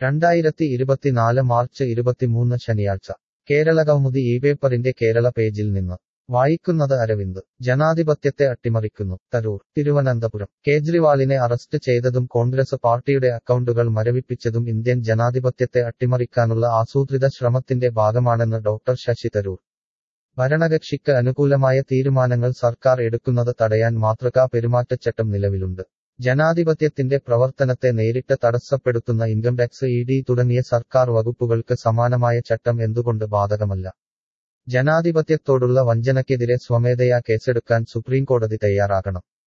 രണ്ടായിരത്തി ഇരുപത്തിനാല് മാർച്ച് ഇരുപത്തിമൂന്ന് ശനിയാഴ്ച കേരളകൗമുദി ഈ പേപ്പറിന്റെ കേരള പേജിൽ നിന്ന് വായിക്കുന്നത് അരവിന്ദ് ജനാധിപത്യത്തെ അട്ടിമറിക്കുന്നു തരൂർ തിരുവനന്തപുരം കേജ്രിവാളിനെ അറസ്റ്റ് ചെയ്തതും കോൺഗ്രസ് പാർട്ടിയുടെ അക്കൗണ്ടുകൾ മരവിപ്പിച്ചതും ഇന്ത്യൻ ജനാധിപത്യത്തെ അട്ടിമറിക്കാനുള്ള ആസൂത്രിത ശ്രമത്തിന്റെ ഭാഗമാണെന്ന് ഡോക്ടർ ശശി തരൂർ ഭരണകക്ഷിക്ക് അനുകൂലമായ തീരുമാനങ്ങൾ സർക്കാർ എടുക്കുന്നത് തടയാൻ മാതൃകാ പെരുമാറ്റച്ചട്ടം നിലവിലുണ്ട് ജനാധിപത്യത്തിന്റെ പ്രവർത്തനത്തെ നേരിട്ട് തടസ്സപ്പെടുത്തുന്ന ഇൻകം ടാക്സ് ഇ ഡി തുടങ്ങിയ സർക്കാർ വകുപ്പുകൾക്ക് സമാനമായ ചട്ടം എന്തുകൊണ്ട് ബാധകമല്ല ജനാധിപത്യത്തോടുള്ള വഞ്ചനയ്ക്കെതിരെ സ്വമേധയാ കേസെടുക്കാൻ സുപ്രീംകോടതി തയ്യാറാകണം